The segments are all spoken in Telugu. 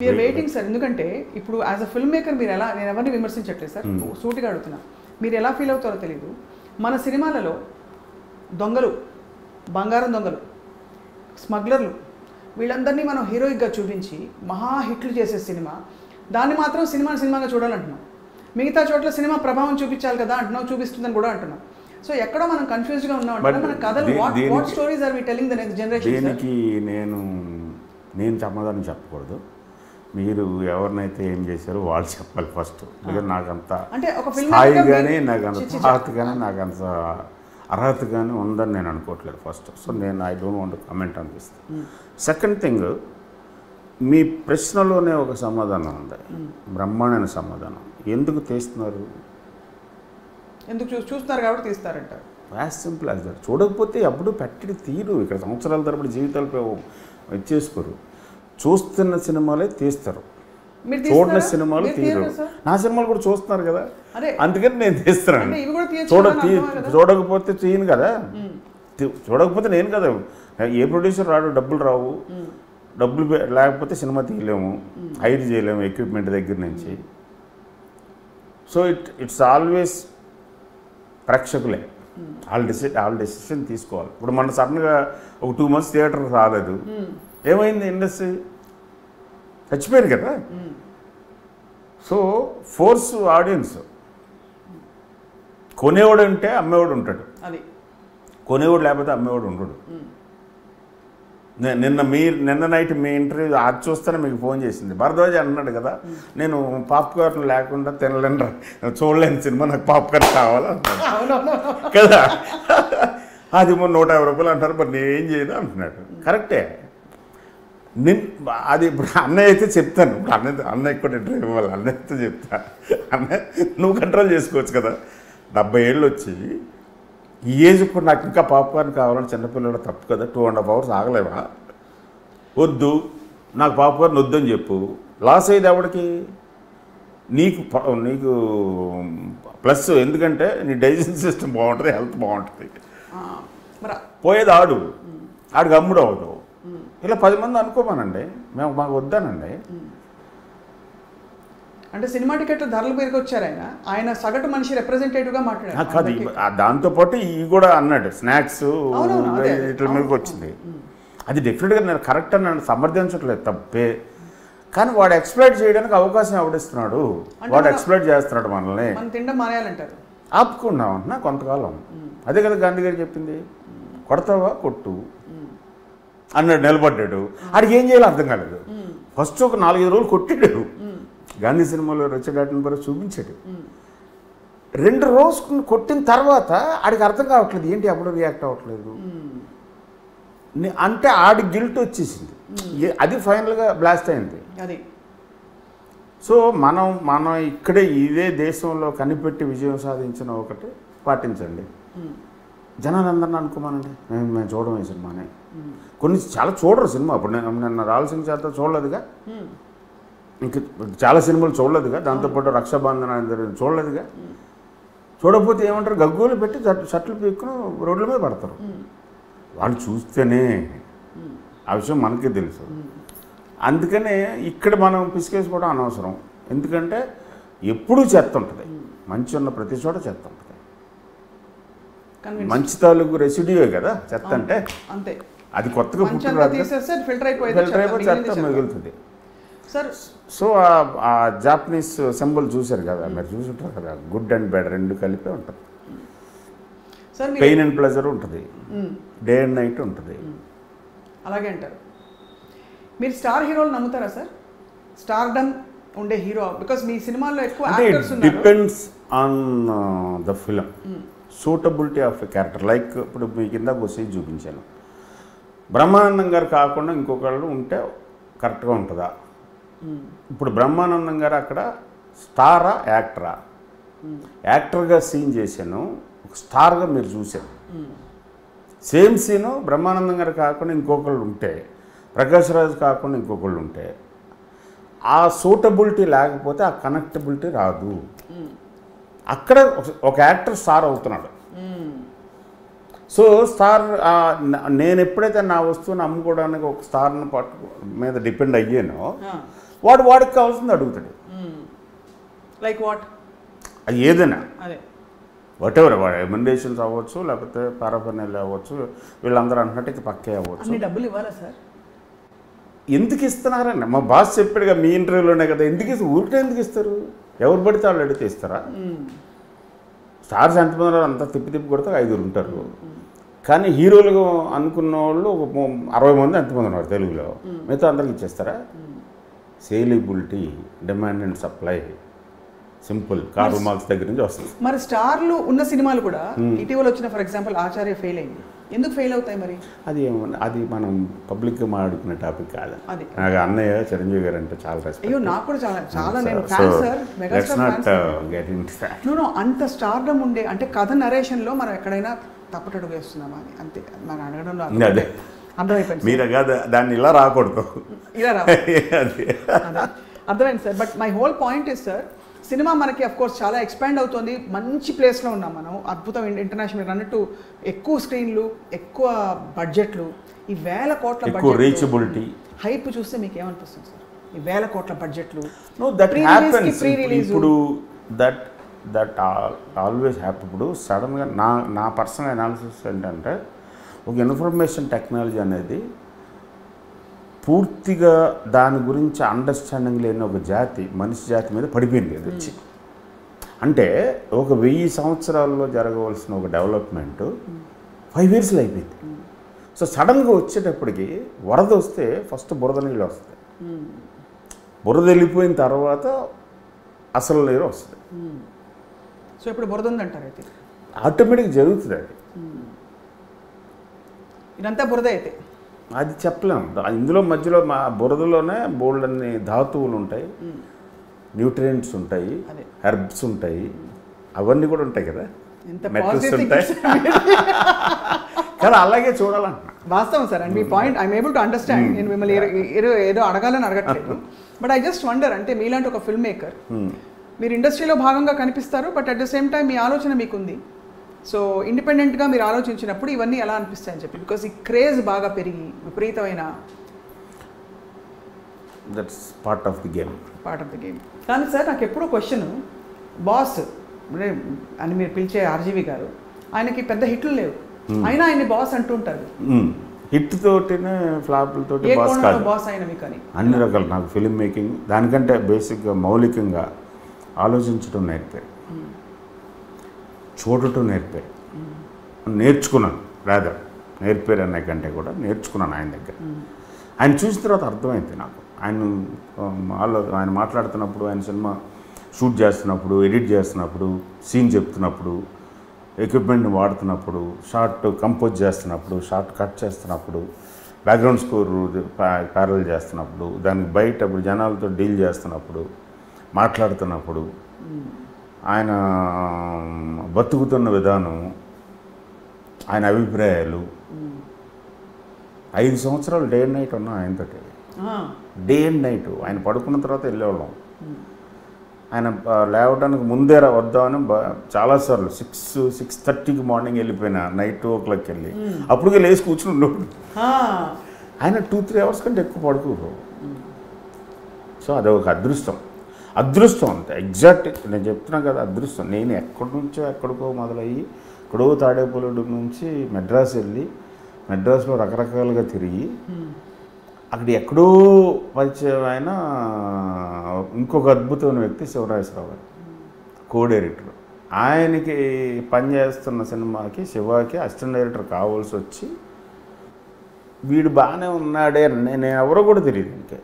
వీఆర్ వెయిటింగ్ సార్ ఎందుకంటే ఇప్పుడు యాజ్ అ ఫిల్మ్ మేకర్ మీరు ఎలా నేను ఎవరిని విమర్శించట్లేదు సార్ సూటిగా అడుగుతున్నా మీరు ఎలా ఫీల్ అవుతారో తెలియదు మన సినిమాలలో దొంగలు బంగారం దొంగలు స్మగ్లర్లు వీళ్ళందరినీ మనం హీరోయిక్గా చూపించి మహా హిట్లు చేసే సినిమా దాన్ని మాత్రం సినిమా సినిమాగా చూడాలంటున్నాం మిగతా చోట్ల సినిమా ప్రభావం చూపించాలి కదా అంటున్నాం చూపిస్తుందని కూడా అంటున్నాం సో ఎక్కడో మనం కన్ఫ్యూజ్గా ఉన్నాం అంటే But మన కథలు దీ- వాట్ వాట్ దీనికి- stories are we telling the next generation దీనికి నేను నేను సమాధానం చెప్పకూడదు మీరు ఎవరినైతే ఏం చేశారో వాళ్ళు చెప్పాలి ఫస్ట్ ఎందుకంటే నాకంత అంటే ఒక film స్థాయి maker గా కానీ మీరు- నాకు అంత చి- చి- చి- తాహత కానీ నాకు అంత అర్హత కానీ ఉందని నేను అనుకోవట్లేదు ఫస్ట్ సో నేను ఐ డోంట్ వాంట్ కమెంట్ అనిపిస్తుంది సెకండ్ థింగ్ మీ ప్రశ్నలోనే ఒక సమాధానం ఉంది బ్రహ్మాండమైన సమాధానం ఎందుకు తీస్తున్నారు ఎందుకు చూ చూస్తున్నారు కాబట్టి తీస్తారంటారు యాజ్ సింపుల్ యాజ్ దట్ చూడకపోతే అప్పుడు పెట్టడి తీరు ఇక్కడ సంవత్సరాల తరబడి జీవితాలపై ఇచ్చేసుకోరు చూస్తున్న సినిమాలే తీస్తారు మీరు చూడని తీస్తారా? సినిమాలు మీరు తీరు తీయరా సార్? నా సినిమాలు కూడా చూస్తున్నారు కదా అదే అందుకని నేను తీస్తున్నాను అంటే ఇవి కూడా తీయచ్చు చూడ కదా అని తీ అర్థమే కదా? చూడకపోతే తీయను కదా తీ- చూడకపోతే నేను కదా ఏ ప్రొడ్యూసర్ రాడు డబ్బులు రావు డబ్బులు పె- లేకపోతే సినిమా తీయలేము హైర్ చేయలేము ఎక్విప్మెంట్ దగ్గర నుంచి సో ఇట్ ఇట్స్ ఆల్వేస్ ప్రేక్షకులే వాళ్ళ డిసి వాళ్ళ డెసిషన్ తీసుకోవాలి ఇప్పుడు మన సడన్గా ఒక టూ మంత్స్ థియేటర్ రాలేదు ఏమైంది ఇండస్ట్రీ చచ్చిపోయారు కదా సో ఫోర్స్ ఆడియన్స్ కొనేవాడు ఉంటే అమ్మేవాడు ఉంటాడు అది కొనేవాడు లేకపోతే అమ్మేవాడు ఉండడు నే- నిన్న మీ నిన్న నైట్ మీ ఇంటర్వ్యూ అది చూస్తేనే మీకు ఫోన్ చేసింది భరద్వాజ్ అన్నాడు కదా నేను పాప్కార్న్ లేకుండా తినలేను చూడలేని సినిమా నాకు పాప్కార్న్ కావాలన్నాడు అవునవును కదా అది మొన్న నూట యాభై రూపాయలు అంటారు మరి నేను ఏం చేయను అంటున్నాడు కరెక్టే నిన్ అది ఇప్పుడు అన్నయ్య అయితే చెప్తాను ఇప్పుడు అన్నయ్య అన్నయ్య కూడా ఇంటర్వ్యూ ఇవ్వాలి అన్నయ్యతో చెప్తా అన్నయ్య నువ్వు కంట్రోల్ చేసుకోవచ్చు కదా డెబ్బై ఏళ్ళు వచ్చి ఈ ఏజ్ ఇప్పుడు నాకు ఇంకా పాప్కార్న్ కావాలని చిన్నపిల్లలు తప్పు కదా టూ అండ్ హాఫ్ అవర్స్ ఆగలేవా వద్దు నాకు పాప్కార్న్ వద్దని చెప్పు లాస్ అయ్యేది ఎవడికి నీకు ప- నీకు ప్లస్ ఎందుకంటే నీ డైజెషన్ సిస్టమ్ బాగుంటుంది హెల్త్ బాగుంటుంది ఆ, మరి పోయేది ఆడు ఆడికి అమ్ముడు అవ్వదు ఇలా పది మంది అనుకోమానండి మేము మాకు వద్దానండి అంటే సినిమా టికెట్లు ధరలు పెరిగొచ్చారు ఆయన ఆయన సగటు మనిషి రిప్రజెంటేటివ్ గా మాట్లాడారు నాకు అది అందరికీ. ఆ దాంతోపాటు ఇవి కూడా అన్నాడు స్నాక్స్ అవునవును, అదే, అదే. వీటి మీదకి వచ్చింది అది డెఫినెట్గా నేను కరెక్ట్ అని నన్ను సమర్థించట్లేదు తప్పే కానీ వాడు ఎక్స్ప్లైట్ చేయడానికి అవకాశం ఎవడిస్తున్నాడు అంటే వాడు మన- ఎక్స్ప్లైట్ చేస్తున్నాడు మనల్ని మనం తినడం మానేయాలంటారు ఆపుకున్నాం అంటున్నా కొంతకాలం అదే కదా గాంధీ గారు చెప్పింది కొడతావా కొట్టు అన్నాడు నిలబడ్డాడు ఆడికి ఏం చేయాలో అర్థం కాలేదు ఫస్ట్ ఒక నాలుగైదు రోజులు కొట్టాడు గాంధీ సినిమాలో రిచర్డ్ అటన్బర్గ్ చూపించాడు రెండు రోజులు కొట్టిన తర్వాత ఆడికి అర్థం కావట్లేదు ఏంటి అప్పుడు రియాక్ట్ అవ్వట్లేదు నే- అంటే ఆడి గిల్ట్ వచ్చేసింది ఏ- అది ఫైనల్గా బ్లాస్ట్ అయింది అది సో మనం మనం ఇక్కడే ఇదే దేశంలో కనిపెట్టి విజయం సాధించిన ఒకటి పాటించండి జనాలు అందరిని అనుకోమానండి మేము మేము చూడడం ఈ సినిమాని కొన్ని చాలా చూడరు సినిమా ఇప్పుడు నేను నిన్న రాల్సింగ్ చేత చూడలేదుగా ఇంక చాలా సినిమాలు చూడలేదుగా దాంతోపాటు రక్షాబంధన అనేది చూడలేదుగా చూడకపోతే ఏమంటారు గగ్గోలు పెట్టి షట్- షర్ట్లు పీక్కుని రోడ్ల మీద పడతారు వాళ్ళు చూస్తేనే ఆ విషయం మనకే తెలుసు అందుకనే ఇక్కడ మనం పిసికేసుకోవడం అనవసరం ఎందుకంటే ఎప్పుడూ చెత్త ఉంటుంది మంచి ఉన్న ప్రతి చోట చెత్త ఉంటుంది కన్విన్స్ మంచి తాలూకు రెసిడ్యూయే కదా చెత్త అంటే అంతే అది కొత్తగా మంచి పుట్టిన అంతా రాదు తీసేస్తే ఫిల్టర్ అయిపోయింది ఫిల్టర్ అయిపోయి చెత్త మిగులుతుంది సార్ సో ఆ- ఆ జాపనీస్ సింబల్ చూశారు కదా మీరు చూసుంటారు కదా గుడ్ అండ్ బ్యాడ్ రెండు కలిపే ఉంటుంది సార్ మీరు పెయిన్ అండ్ ప్లెజర్ ఉంటుంది మ్మ్. డే అండ్ నైట్ ఉంటుంది అలాగే అంటారు మీరు స్టార్ హీరోలు నమ్ముతారా సార్ స్టార్ డన్ ఉండే హీరో బికాస్ మీ సినిమాల్లో ఎక్కువ అంటే యాక్టర్స్ ఉన్నారు depends on the film suitability of a character like ఇప్పుడు మీ కింద వచ్చి చూపించాను బ్రహ్మానందం గారు కాకుండా ఇంకొకళ్ళు ఉంటే కరెక్ట్గా ఉంటుందా ఇప్పుడు బ్రహ్మానందం గారు అక్కడ స్టారా యాక్టరా యాక్టర్గా సీన్ చేశాను ఒక స్టార్గా మీరు చూశారు సేమ్ సీను బ్రహ్మానందం గారు కాకుండా ఇంకొకళ్ళు ఉంటే ప్రకాష్ రాజ్ కాకుండా ఇంకొకళ్ళు ఉంటే ఆ సూటబిలిటీ లేకపోతే ఆ కనెక్టబిలిటీ రాదు అక్కడ ఒక- ఒక యాక్టర్ స్టార్ అవుతున్నాడు సో స్టార్ ఆ, న- నేను ఎప్పుడైతే నా వస్తువుని అమ్ముకోవడానికి ఒక స్టార్ని పట్టు మీద డిపెండ్ అయ్యానో వాడు వాడికి కావాల్సింది అడుగుతాడు లైక్ వాట్ అది ఏదైనా అదే వాట్ ఎవర్ వాడు ఎమెండేషన్స్ అవ్వచ్చు లేకపోతే పారాఫర్నల్ అవ్వచ్చు వీళ్ళందరూ అంటున్నట్టు ఇక పక్కే అవ్వచ్చు అన్ని డబ్బులు ఇవ్వాలా సార్ ఎందుకు ఇస్తున్నారండి మా బాస్ చెప్పాడుగా మీ ఇంటర్వ్యూలోనే కదా ఎందుకు ఇస్తారు ఊరికే ఎందుకు ఇస్తారు ఎవరు పడితే వాళ్ళు అడిగితే ఇస్తారా స్టార్స్ ఎంతమంది ఉన్నారు అంతా తిప్పి తిప్పి కొడితే ఐదుగురు ఉంటారు కానీ హీరోలుగా అనుకున్న వాళ్ళు ఒక ము- అరవై మంది ఎంతమంది ఉన్నారు తెలుగులో మిగతా అందరికి ఇచ్చేస్తారా salability demand and supply simple Karl Marx దగ్గర నుంచి వస్తుంది మరి స్టార్లు ఉన్న సినిమాలు కూడా ఇటీవల వచ్చిన ఫర్ ఎగ్జాంపుల్ ఆచార్య ఫెయిల్ అయింది ఎందుకు ఫెయిల్ అవుతాయి మరి అది ఏమన్నా అది మనం పబ్లిక్గా మాట్లాడుకునే టాపిక్ కాదు అది నాకు అన్నయ్య చిరంజీవి గారు అంటే చాలా రెస్పెక్ట్ అయ్యో నాకు కూడా చాలా చాలా నేను fan sir let's megastar not fan get in fact no no అంత స్టార్డమ్ ఉండే అంటే కథ నరేషన్లో మనం ఎక్కడైనా తప్పటడుగు వేస్తున్నామా అని అంతే మనం అడగడంలో అదే. అర్థమైంది. అర్థమైపోయింది మీరు కాదు దాన్ని ఇలా రాకూడదు ఇలా రా అది అదే. అర్థమైంది sir but my whole point is sir cinema మనకి అఫ్ కోర్స్ చాలా ఎక్స్పాండ్ అవుతుంది మంచి ప్లేస్లో ఉన్నాం మనం అద్భుతం ఇంటర్నేషనల్ అన్నట్టు ఎక్కువ స్క్రీన్లు ఎక్కువ బడ్జెట్లు ఈ వేల కోట్ల ఎక్కువ రీచబిలిటీ హైప్ చూస్తే మీకు ఏమనిపిస్తుంది సార్ ఈ వేల కోట్ల బడ్జెట్లు నో దట్ Pre-release కి హ్యాపెన్స్ pre-release. ఇప్పుడు దట్ దట్ ఆల్వేస్ హ్యాపీ ఇప్పుడు సడన్గా నా నా పర్సనల్ అనాలిసిస్ ఏంటంటే ఒక ఇన్ఫర్మేషన్ టెక్నాలజీ అనేది పూర్తిగా దాని గురించి అండర్స్టాండింగ్ లేని ఒక జాతి మనిషి జాతి మీద పడిపోయింది అది వచ్చి అంటే ఒక వెయ్యి సంవత్సరాల్లో జరగవలసిన ఒక డెవలప్మెంట్ ఫైవ్ ఇయర్స్లో అయిపోయింది సో సడన్గా వచ్చేటప్పటికి వరద వస్తే ఫస్ట్ బురద నీళ్ళు వస్తాయి బురద వెళ్ళిపోయిన తర్వాత అసలు నీరు వస్తుంది సో ఇప్పుడు బురద ఉందంటారు అయితే ఆటోమేటిక్ జరుగుతుంది అది ఇదంతా బురద అయితే అది చెప్పలేము దా- ఇందులో మధ్యలో మా బురదలోనే బోల్డ్ అన్ని ధాతువులు ఉంటాయి న్యూట్రియంట్స్ ఉంటాయి అదే. హెర్బ్స్ ఉంటాయి అవన్నీ కూడా ఉంటాయి కదా ఎంత మెటల్స్ పాజిటివ్ ఉంటాయి కానీ అలాగే చూడాలంటున్నా వాస్తవం సార్ అండ్ మీ point I'm able to understand నేను మిమ్మల్ని ఏదో- ఏదో ఏదో అడగాలని అడగట్లేదు బట్ ఐ జస్ట్ వండర్ అంటే మీలాంటి ఒక ఫిల్మ్ మేకర్ మీరు ఇండస్ట్రీలో భాగంగా కనిపిస్తారు but at the same time మీ ఆలోచన మీకుంది సో ఇండిపెండెంట్గా మీరు ఆలోచించినప్పుడు ఇవన్నీ ఎలా అనిపిస్తాయని చెప్పి బికాస్ ఈ క్రేజ్ బాగా పెరిగి విపరీతమైన that's part of the game part of the game కానీ సార్ నాకు ఎప్పుడూ క్వశ్చన్ బాస్ అంటే అని మీరు పిలిచే ఆర్జీవి గారు ఆయనకి పెద్ద హిట్లు లేవు అయినా ఆయన్ని బాస్ అంటూ ఉంటారు హిట్ తోటినే ఫ్లాప్లతోటి ఏ బాస్ కోణంలో కాదు బాస్ అయిన మీకు అని అన్ని రకాలు నాకు ఫిలిం మేకింగ్ దానికంటే బేసిక్గా మౌలికంగా ఆలోచించడం నేర్పారు చూడటం నేర్పారు నేర్చుకున్నాను రాదర్ నేర్పారు అనే కంటే కూడా నేర్చుకున్నాను ఆయన దగ్గర ఆయన చూసిన తర్వాత అర్థమైంది నాకు ఆయన వాళ్ళు ఆయన మాట్లాడుతున్నప్పుడు ఆయన సినిమా షూట్ చేస్తున్నప్పుడు ఎడిట్ చేస్తున్నప్పుడు సీన్ చెప్తున్నప్పుడు ఎక్విప్మెంట్ వాడుతున్నప్పుడు షార్ట్ కంపోజ్ చేస్తున్నప్పుడు షార్ట్ కట్ చేస్తున్నప్పుడు బ్యాక్గ్రౌండ్ స్కోర్ ప్యారల్ చేస్తున్నప్పుడు దానికి బయట ఇప్పుడు జనాలతో డీల్ చేస్తున్నప్పుడు మాట్లాడుతున్నప్పుడు ఆయన బతుకుతున్న విధానం ఆయన అభిప్రాయాలు ఐదు సంవత్సరాలు డే అండ్ నైట్ ఉన్నాం ఆయనతోటి ఆ, డే అండ్ నైట్ ఆయన పడుకున్న తర్వాత వెళ్ళేవాళ్ళం ఆయన ఆ, లేవడానికి ముందే రా- వద్దామని బ- చాలాసార్లు సిక్స్ సిక్స్ థర్టీకి మార్నింగ్ వెళ్ళిపోయిన నైట్ టూ ఓ క్లాక్కి వెళ్ళి అప్పటికే లేచి కూర్చుని ఉండేవాడు ఆ, ఆయన టూ త్రీ అవర్స్ కంటే ఎక్కువ పడుకోరు సో అది ఒక అదృష్టం అదృష్టం అంతే ఎగ్జాక్ట్ నేను చెప్తున్నా కదా అదృష్టం నేను ఎక్కడి నుంచో ఎక్కడికో మొదలయ్యి ఎక్కడో తాడేపల్లుడు నుంచి మెడ్రాస్ వెళ్ళి మెడ్రాస్లో రకరకాలుగా తిరిగి అక్కడ ఎక్కడో పరిచయం అయిన ఇంకొక అద్భుతమైన వ్యక్తి శివరాజేశ్వరరావు గారు కో డైరెక్టర్ ఆయనకి పనిచేస్తున్న సినిమాకి శివాకి అసిస్టెంట్ డైరెక్టర్ కావాల్సి వచ్చి వీడు బాగానే ఉన్నాడే అని నేను ఎవరో కూడా తెలియదు ఇంకే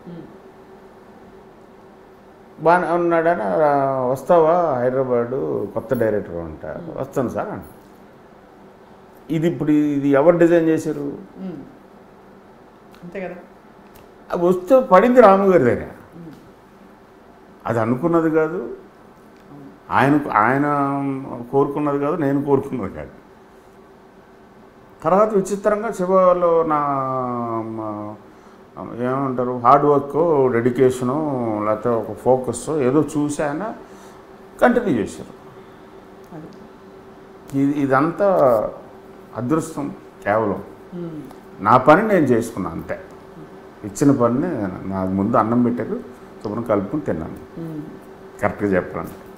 బాగానే ఉన్నాడని "రా, వస్తావా హైదరాబాదు కొత్త డైరెక్టర్ అంట వస్తాను సార్ అంట ఇది ఇప్పుడు ఇది ఎవరు డిజైన్ చేశారు ఉమ్. అంతే కదా అది వస్తే పడింది రాము గారి దగ్గర అది అనుకున్నది కాదు ఆయన ఆయన కోరుకున్నది కాదు నేను కోరుకున్నది కాదు తర్వాత విచిత్రంగా శివలో నా మా- ఏమంటారు హార్డ్ వర్క్ డెడికేషను లేకపోతే ఒక ఫోకస్ ఏదో చూసి ఆయన కంటిన్యూ చేశారు అది ఇది ఇదంతా అదృష్టం కేవలం ఉమ్. నా పని నేను చేసుకున్నాను అంతే ఇచ్చిన పనిని నాకు ముందు అన్నం పెట్టారు శుభ్రం కలుపుకుని తిన్నాను కరెక్ట్గా చెప్పాలంటే